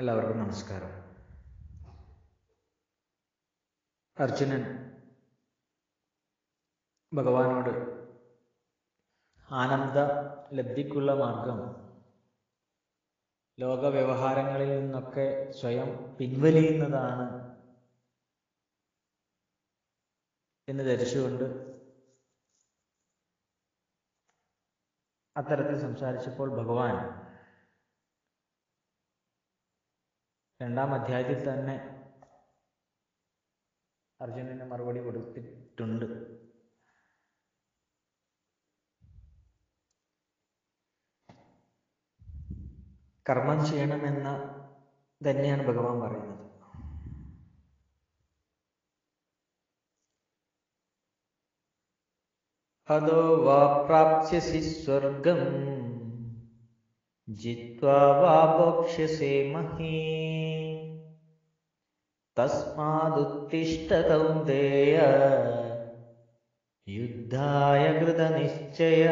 എല്ലാവർക്കും നമസ്കാരം അർജുനൻ ഭഗവാനോട് ആനന്ദ ലബ്ധിക്കുള്ള മാർഗം ലോക വ്യവഹാരങ്ങളിൽ നിന്നൊക്കെ സ്വയം പിൻവലിയുന്നതാണ് എന്ന് ധരിച്ചുകൊണ്ട് അത്തരത്തിൽ സംസാരിച്ചപ്പോൾ ഭഗവാൻ രണ്ടാം അധ്യായത്തിൽ തന്നെ അർജുനന് മറുപടി കൊടുത്തിട്ടുണ്ട് കർമ്മം ചെയ്യണമെന്ന തന്നെയാണ് ഭഗവാൻ പറയുന്നത് അതോ വാ പ്രാപ്സ്യസി സ്വർഗം ജിത്വാ വാ ഭോക്ഷ്യസേ മഹീ തസ്മാദുത്തിഷ്ഠ കൗന്ദേയ യുദ്ധായ കൃതനിശ്ചയ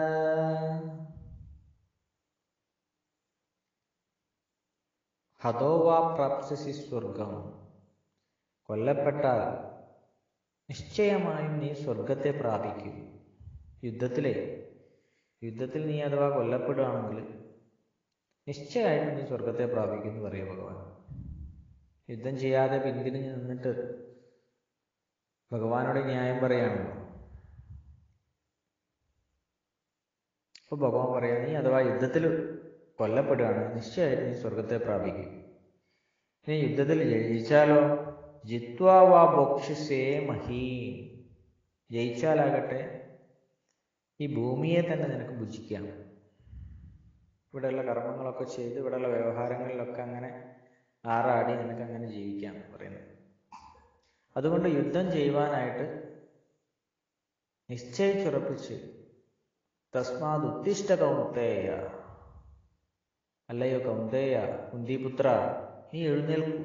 ഹതോ വാ പ്രാപ്സ്യസി സ്വർഗം കൊല്ലപ്പെട്ടാൽ നിശ്ചയമായും നീ സ്വർഗത്തെ പ്രാപിക്കും യുദ്ധത്തിലെ യുദ്ധത്തിൽ നീ അഥവാ കൊല്ലപ്പെടുകയാണെങ്കിൽ നിശ്ചയമായിട്ടും നീ സ്വർഗത്തെ പ്രാപിക്കും എന്ന് പറയുക ഭഗവാൻ യുദ്ധം ചെയ്യാതെ പിന്തിരിഞ്ഞ് നിന്നിട്ട് ഭഗവാനോട് ന്യായം പറയാണല്ലോ അപ്പൊ ഭഗവാൻ പറയാ നീ അഥവാ യുദ്ധത്തിൽ കൊല്ലപ്പെടുകയാണ് നിശ്ചയമായിട്ട് നീ സ്വർഗത്തെ പ്രാപിക്കും നീ യുദ്ധത്തിൽ ജയിച്ചാലോ ജിത്വാ വാ ബോക്ഷിസേ മഹീ ജയിച്ചാലാകട്ടെ ഈ ഭൂമിയെ തന്നെ നിനക്ക് ഭുജിക്കാം ഇവിടെയുള്ള കർമ്മങ്ങളൊക്കെ ചെയ്ത് ഇവിടെയുള്ള വ്യവഹാരങ്ങളിലൊക്കെ അങ്ങനെ ആറാടി നിനക്ക് അങ്ങനെ ജീവിക്കാം എന്ന് പറയുന്നത് അതുകൊണ്ട് യുദ്ധം ചെയ്യുവാനായിട്ട് നിശ്ചയിച്ചുറപ്പിച്ച് തസ്മാത് ഉത്തിഷ്ട കൗന്തേയ അല്ലയോ കൗന്തേയ കുന്തിപുത്ര നീ എഴുന്നേൽക്കൂ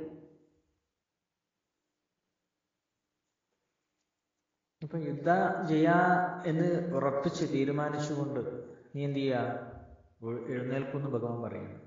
ഇപ്പൊ യുദ്ധം ചെയ്യാ എന്ന് ഉറപ്പിച്ച് തീരുമാനിച്ചുകൊണ്ട് നീ എന്ത് ചെയ്യാ എഴുന്നേൽക്കുമെന്ന് ഭഗവാൻ പറയുന്നു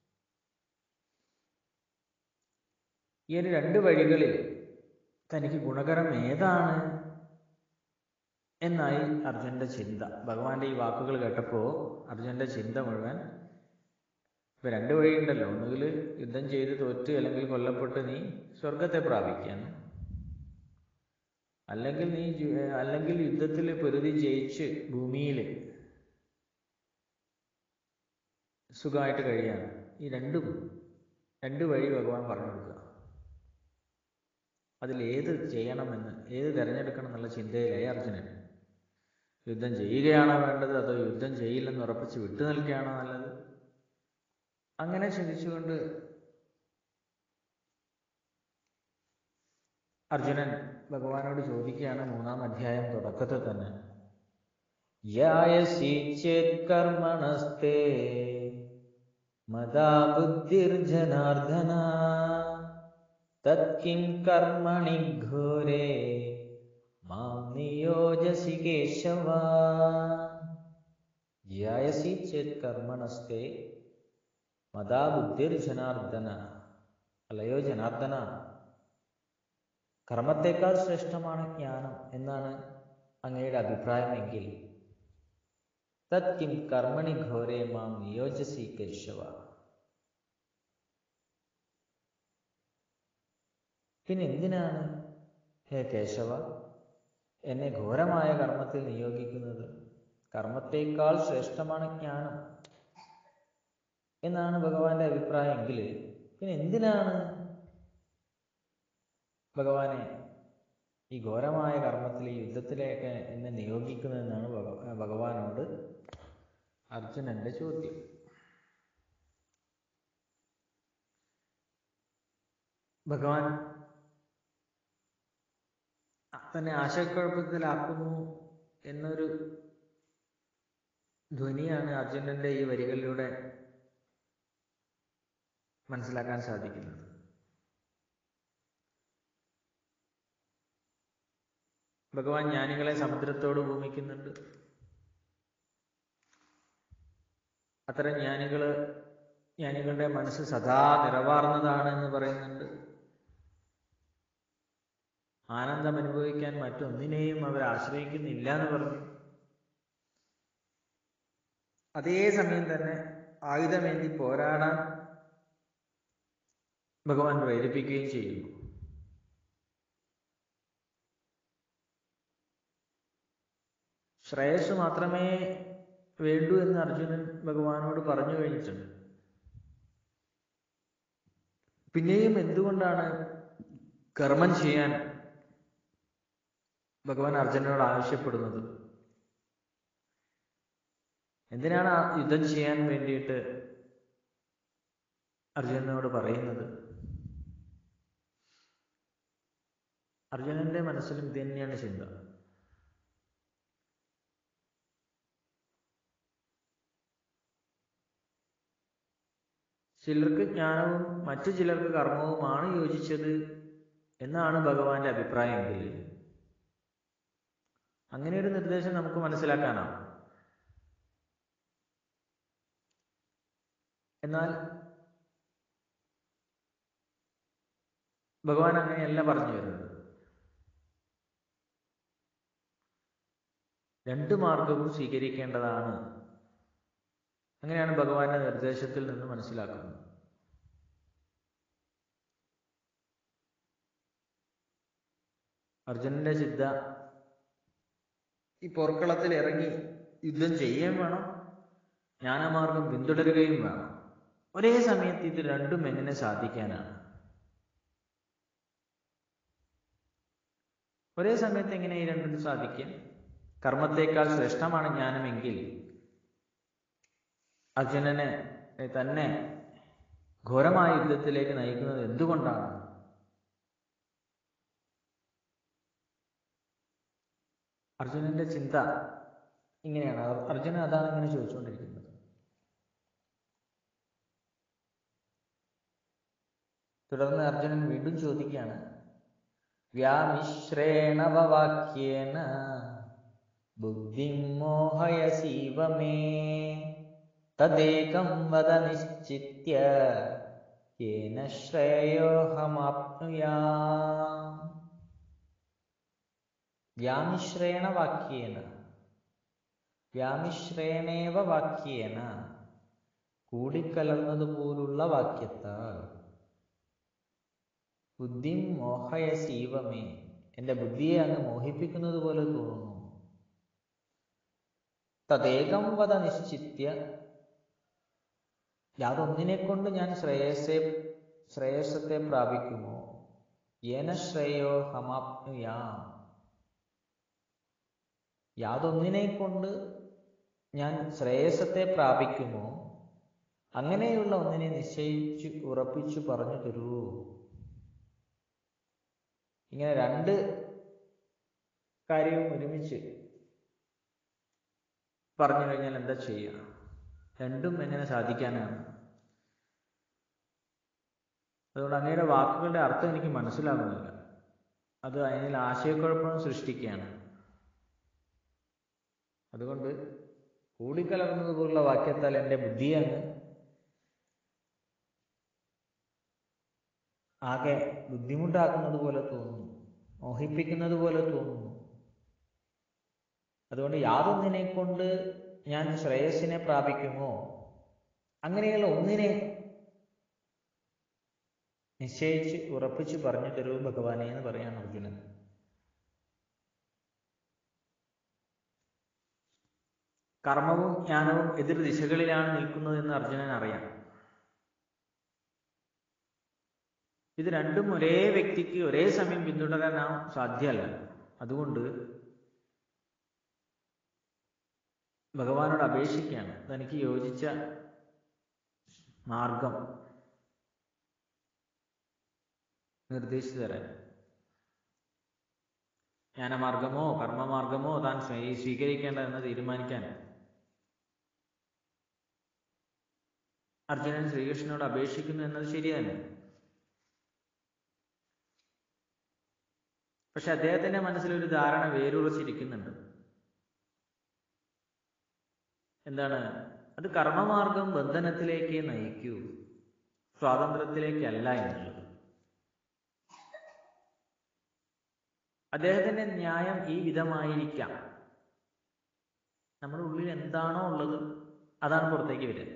ഈ ഒരു രണ്ട് വഴികളിൽ തനിക്ക് ഗുണകരം ഏതാണ് എന്നായി അർജുനന്റെ ചിന്ത ഭഗവാന്റെ ഈ വാക്കുകൾ കേട്ടപ്പോൾ അർജുനന്റെ ചിന്ത മുഴുവൻ ഇപ്പൊ രണ്ട് വഴിയുണ്ടല്ലോ ഒന്നുകിൽ യുദ്ധം ചെയ്ത് തോറ്റ് അല്ലെങ്കിൽ കൊല്ലപ്പെട്ട് നീ സ്വർഗത്തെ പ്രാപിക്കാണ് അല്ലെങ്കിൽ നീ അല്ലെങ്കിൽ യുദ്ധത്തിൽ പൊരുതി ജയിച്ച് ഭൂമിയിൽ സുഖമായിട്ട് കഴിയാണ് ഈ രണ്ടും രണ്ട് വഴി ഭഗവാൻ പറഞ്ഞു കൊടുക്കുക അതിൽ ഏത് ചെയ്യണമെന്ന് ഏത് തിരഞ്ഞെടുക്കണം എന്നുള്ള ചിന്തയിലായി അർജുനൻ യുദ്ധം ചെയ്യുകയാണോ വേണ്ടത് അതോ യുദ്ധം ചെയ്യില്ലെന്ന് ഉറപ്പിച്ച് വിട്ടു നിൽക്കുകയാണോ നല്ലത് അങ്ങനെ ചിന്തിച്ചുകൊണ്ട് അർജുനൻ ഭഗവാനോട് ചോദിക്കുകയാണ് മൂന്നാം അധ്യായം തുടക്കത്തിൽ തന്നെ യായസി കർമ്മണസ്തേ മതാ ബുദ്ധിർജനാർദ്ദന തത്കിം കർമ്മണി ഘോരേ മാം നിയോജസി കേശവ യായസി ചേത് കർമ്മണസ്തേ മതാ ബുദ്ധിർജനാർദ്ദന അല്ലയോ ജനാർദ്ദന കർമ്മത്തെക്കാൾ ശ്രേഷ്ഠമാണ് ജ്ഞാനം എന്നാണ് അങ്ങയുടെ അഭിപ്രായമെങ്കിൽ തത്കിം കർമ്മണി ഘോരേ മാം നിയോജസി കേശവ പിന്നെ എന്തിനാണ് ഹേ കേശവ എന്നെ ഘോരമായ കർമ്മത്തിൽ നിയോഗിക്കുന്നത് കർമ്മത്തേക്കാൾ ശ്രേഷ്ഠമാണ് ജ്ഞാനം എന്നാണ് ഭഗവാന്റെ അഭിപ്രായമെങ്കിൽ പിന്നെ എന്തിനാണ് ഭഗവാനെ ഈ ഘോരമായ കർമ്മത്തിൽ ഈ യുദ്ധത്തിലേക്ക് എന്നെ നിയോഗിക്കുന്നതെന്നാണ് ഭഗവാനോട് അർജുനന്റെ ചോദ്യം ഭഗവാൻ തന്നെ ആശയക്കുഴപ്പത്തിലാക്കുന്നു എന്നൊരു ധ്വനിയാണ് അർജുനന്റെ ഈ വരികളിലൂടെ മനസ്സിലാക്കാൻ സാധിക്കുന്നത് ഭഗവാൻ ജ്ഞാനികളെ സമുദ്രത്തോട് ഭൂമിക്കുന്നുണ്ട് അത്തരം ജ്ഞാനികൾ ജ്ഞാനികളുടെ മനസ്സ് സദാ നിറവാർന്നതാണ് എന്ന് പറയുന്നുണ്ട് ആനന്ദം അനുഭവിക്കാൻ മറ്റൊന്നിനെയും അവർ ആശ്രയിക്കുന്നില്ല എന്ന് പറഞ്ഞു അതേ സമയം തന്നെ ആയുധമേന്തി പോരാടാൻ ഭഗവാൻ പ്രേരിപ്പിക്കുകയും ചെയ്യുന്നു ശ്രേയസ് മാത്രമേ വേണ്ടൂ എന്ന് അർജുനൻ ഭഗവാനോട് പറഞ്ഞു കഴിഞ്ഞിട്ടുണ്ട് പിന്നെയും എന്തുകൊണ്ടാണ് കർമ്മം ചെയ്യാൻ ഭഗവാൻ അർജുനനോട് ആവശ്യപ്പെടുന്നത് എന്തിനാണ് ആ യുദ്ധം ചെയ്യാൻ വേണ്ടിയിട്ട് അർജുനനോട് പറയുന്നത് അർജുനന്റെ മനസ്സിലും ഇത് തന്നെയാണ് ചിന്ത ചിലർക്ക് ജ്ഞാനവും മറ്റു ചിലർക്ക് കർമ്മവുമാണ് യോജിച്ചത് എന്നാണ് ഭഗവാന്റെ അഭിപ്രായമെങ്കിൽ അങ്ങനെ ഒരു നിർദ്ദേശം നമുക്ക് മനസ്സിലാക്കാനാണ് എന്നാൽ ഭഗവാൻ അങ്ങനെയല്ല പറഞ്ഞു വരുന്നത് രണ്ട് മാർഗവും സ്വീകരിക്കേണ്ടതാണ് അങ്ങനെയാണ് ഭഗവാന്റെ നിർദ്ദേശത്തിൽ നിന്ന് മനസ്സിലാക്കുന്നത് അർജുനന്റെ ചിന്ത ഈ പോർക്കളത്തിൽ ഇറങ്ങി യുദ്ധം ചെയ്യുകയും വേണം ജ്ഞാനമാർഗം പിന്തുടരുകയും വേണം ഒരേ സമയത്ത് ഇത് രണ്ടും എങ്ങനെ സാധിക്കാനാണ് ഒരേ സമയത്ത് എങ്ങനെ ഈ രണ്ടും സാധിക്കും കർമ്മത്തേക്കാൾ ശ്രേഷ്ഠമാണ് ജ്ഞാനമെങ്കിൽ അർജുനനെ തന്നെ ഘോരമായ യുദ്ധത്തിലേക്ക് നയിക്കുന്നത് എന്തുകൊണ്ടാണ് അർജുനന്റെ ചിന്ത ഇങ്ങനെയാണ് അർജുനൻ അതാണ് ഇങ്ങനെ ചോദിച്ചുകൊണ്ടിരിക്കുന്നത് തുടർന്ന് അർജുനൻ വീണ്ടും ചോദിക്കുകയാണ് വ്യാമിശ്രേണ വാക്യേന ബുദ്ധിം മോഹയസീവ മേ തദേകം വദ നിശ്ചിത്യ യേന ശ്രേയോഹമാപ്നുയാം വ്യാമിശ്രേണ വാക്യേന വ്യാമിശ്രേണേവ വാക്യേന കൂടിക്കലർന്നതുപോലുള്ള വാക്യത്താൽ ബുദ്ധിം മോഹയസീവമേ എൻ്റെ ബുദ്ധിയെ അങ്ങ് മോഹിപ്പിക്കുന്നത് പോലെ തോന്നുന്നു തദേകം വധ നിശ്ചിത്യ യാതൊന്നിനെ കൊണ്ട് ഞാൻ ശ്രേയസെ ശ്രേയസത്തെ പ്രാപിക്കുമോ യേന ശ്രേയോ ഹമാപ്നുയാം യാതൊന്നിനെ കൊണ്ട് ഞാൻ ശ്രേയസത്തെ പ്രാപിക്കുമോ അങ്ങനെയുള്ള ഒന്നിനെ നിശ്ചയിച്ചു ഉറപ്പിച്ചു പറഞ്ഞു തരൂ ഇങ്ങനെ രണ്ട് കാര്യവും ഒരുമിച്ച് പറഞ്ഞു കഴിഞ്ഞാൽ എന്താ ചെയ്യുക രണ്ടും എങ്ങനെ സാധിക്കാനാണ് അതുകൊണ്ട് അങ്ങയുടെ വാക്കുകളുടെ അർത്ഥം എനിക്ക് മനസ്സിലാകുന്നില്ല അത് അതിൽ ആശയക്കുഴപ്പം സൃഷ്ടിക്കുകയാണ് അതുകൊണ്ട് കൂടിക്കലർന്നതുപോലുള്ള വാക്യത്താൽ എൻ്റെ ബുദ്ധിയെ അങ്ങ് ആകെ ബുദ്ധിമുട്ടാക്കുന്നത് പോലെ തോന്നുന്നു മോഹിപ്പിക്കുന്നത് പോലെ തോന്നുന്നു അതുകൊണ്ട് യാതൊന്നിനെ കൊണ്ട് ഞാൻ ശ്രേയസ്സിനെ പ്രാപിക്കുമോ അങ്ങനെയുള്ള ഒന്നിനെ നിശ്ചയിച്ച് ഉറപ്പിച്ച് പറഞ്ഞു തരൂ ഭഗവാനെ എന്ന് പറയാണ് അർജുനൻ കർമ്മവും ജ്ഞാനവും എതിർ ദിശകളിലാണ് നിൽക്കുന്നതെന്ന് അർജുനൻ അറിയാം ഇത് രണ്ടും ഒരേ വ്യക്തിക്ക് ഒരേ സമയം പിന്തുടരാൻ സാധ്യമല്ല അതുകൊണ്ട് ഭഗവാനോട് അപേക്ഷിക്കുകയാണ് തനിക്ക് യോജിച്ച മാർഗം നിർദ്ദേശിച്ചു തരാൻ ജ്ഞാനമാർഗമോ കർമ്മമാർഗമോ താൻ സ്വീകരിക്കേണ്ടതെന്ന് തീരുമാനിക്കാൻ അർജുനൻ ശ്രീകൃഷ്ണനോട് അപേക്ഷിക്കുന്നു എന്നത് ശരി തന്നെ പക്ഷെ അദ്ദേഹത്തിന്റെ മനസ്സിൽ ഒരു ധാരണ വേരുറച്ചിരിക്കുന്നുണ്ട് എന്താണ് അത് കർമ്മമാർഗം ബന്ധനത്തിലേക്ക് നയിക്കൂ സ്വാതന്ത്ര്യത്തിലേക്കല്ല എന്നുള്ളത് അദ്ദേഹത്തിന്റെ ന്യായം ഈ വിധമായിരിക്കാം നമ്മുടെ ഉള്ളിൽ എന്താണോ ഉള്ളത് അതാണ് പുറത്തേക്ക് വരിക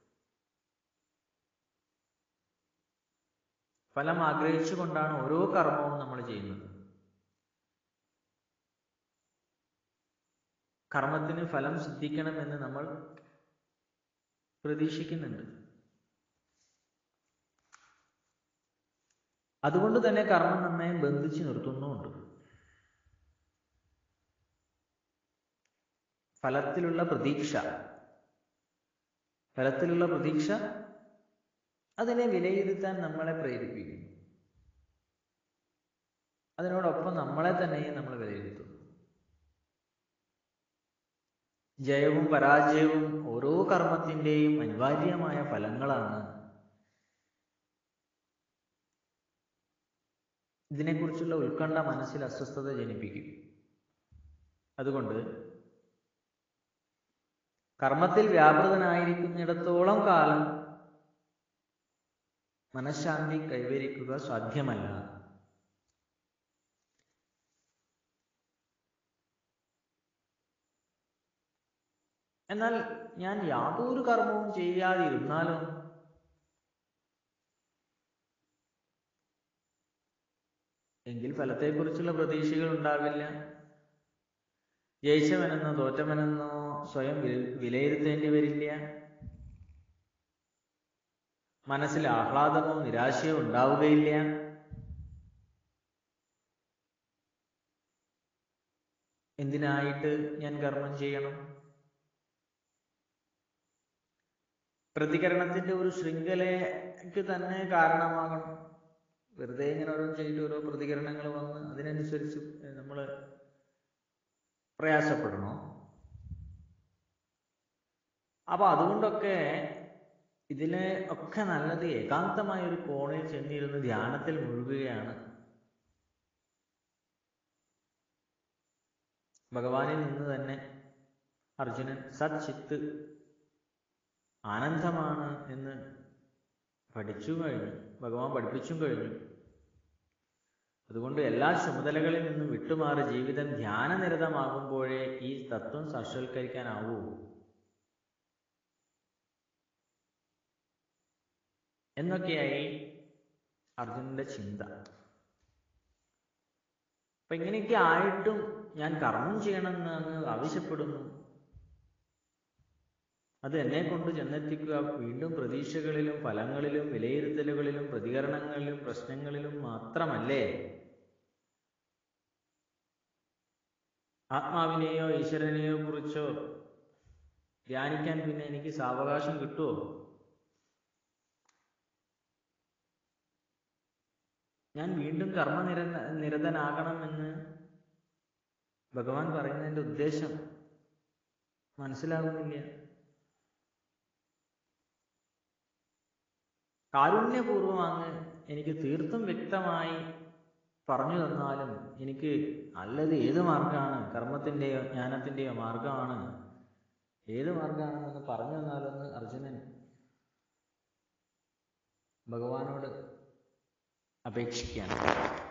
ഫലം ആഗ്രഹിച്ചുകൊണ്ടാണ് ഓരോ കർമ്മവും നമ്മൾ ചെയ്യുന്നത് കർമ്മത്തിന് ഫലം സിദ്ധിക്കണമെന്ന് നമ്മൾ പ്രതീക്ഷിക്കുന്നുണ്ട് അതുകൊണ്ട് തന്നെ കർമ്മം നമ്മെ ബന്ധിച്ച് നിർത്തുന്നുമുണ്ട് ഫലത്തിലുള്ള പ്രതീക്ഷ ഫലത്തിലുള്ള പ്രതീക്ഷ അതിനെ വിലയിരുത്താൻ നമ്മളെ പ്രേരിപ്പിക്കുന്നു അതിനോടൊപ്പം നമ്മളെ തന്നെയും നമ്മൾ വിലയിരുത്തുന്നു ജയവും പരാജയവും ഓരോ കർമ്മത്തിൻ്റെയും അനിവാര്യമായ ഫലങ്ങളാണ് ഇതിനെക്കുറിച്ചുള്ള ഉത്കണ്ഠ മനസ്സിൽ അസ്വസ്ഥത ജനിപ്പിക്കും അതുകൊണ്ട് കർമ്മത്തിൽ വ്യാപൃതനായിരിക്കുന്നിടത്തോളം കാലം മനഃശാന്തി കൈവരിക്കുക സാധ്യമല്ല എന്നാൽ ഞാൻ യാതൊരു കർമ്മവും ചെയ്യാതിരുന്നാലോ എങ്കിൽ ഫലത്തെക്കുറിച്ചുള്ള പ്രതീക്ഷകൾ ഉണ്ടാവില്ല ജയിച്ചവനെന്നോ തോറ്റവനെന്നോ സ്വയം വിലയിരുത്തേണ്ടി വരില്ല മനസ്സിൽ ആഹ്ലാദമോ നിരാശയോ ഉണ്ടാവുകയില്ല എന്തിനായിട്ട് ഞാൻ കർമ്മം ചെയ്യണം പ്രതികരണത്തിന്റെ ഒരു ശൃംഖലയ്ക്ക് തന്നെ കാരണമാകണം വെറുതെ ഇങ്ങനെ ഓരോന്ന് ചെയ്തിട്ട് ഓരോ പ്രതികരണങ്ങൾ വന്ന് അതിനനുസരിച്ച് നമ്മൾ പ്രയാസപ്പെടണോ അപ്പൊ അതുകൊണ്ടൊക്കെ ഇതിലെ ഒക്കെ നല്ലത് ഏകാന്തമായ ഒരു കോണിൽ ചെന്നിരുന്ന് ധ്യാനത്തിൽ മുഴുകുകയാണ് ഭഗവാനിൽ നിന്ന് തന്നെ അർജുനൻ സത് ചിത്ത് ആനന്ദമാണ് എന്ന് പഠിച്ചു കഴിഞ്ഞു ഭഗവാൻ പഠിപ്പിച്ചും കഴിഞ്ഞു അതുകൊണ്ട് എല്ലാ ചുമതലകളിൽ നിന്നും വിട്ടുമാറി ജീവിതം ധ്യാനനിരതമാകുമ്പോഴേ ഈ തത്വം സാക്ഷാത്കരിക്കാനാവൂ എന്നൊക്കെയായി അർജുനന്റെ ചിന്ത അപ്പൊ ഇങ്ങനെയൊക്കെ ആയിട്ടും ഞാൻ കർമ്മം ചെയ്യണമെന്ന് അങ്ങ് ആവശ്യപ്പെടുന്നു അത് എന്നെ കൊണ്ട് ചെന്നെത്തിക്കുക വീണ്ടും പ്രതീക്ഷകളിലും ഫലങ്ങളിലും വിലയിരുത്തലുകളിലും പ്രതികരണങ്ങളിലും പ്രശ്നങ്ങളിലും മാത്രമല്ലേ ആത്മാവിനെയോ ഈശ്വരനെയോ കുറിച്ചോ ധ്യാനിക്കാൻ പിന്നെ എനിക്ക് സാവകാശം കിട്ടുമോ ഞാൻ വീണ്ടും കർമ്മനിര നിരതനാകണമെന്ന് ഭഗവാൻ പറയുന്നതിന്റെ ഉദ്ദേശം മനസ്സിലാകുന്നില്ല കാരുണ്യപൂർവം അങ്ങ് എനിക്ക് തീർത്തും വ്യക്തമായി പറഞ്ഞു തന്നാലും എനിക്ക് നല്ലത് ഏത് മാർഗമാണ് കർമ്മത്തിൻ്റെയോ ജ്ഞാനത്തിൻ്റെയോ മാർഗമാണ് ഏത് മാർഗമാണെന്ന് പറഞ്ഞു തന്നാലൊന്ന് അർജുനൻ ഭഗവാനോട് അപേക്ഷിക്കുകയാണ്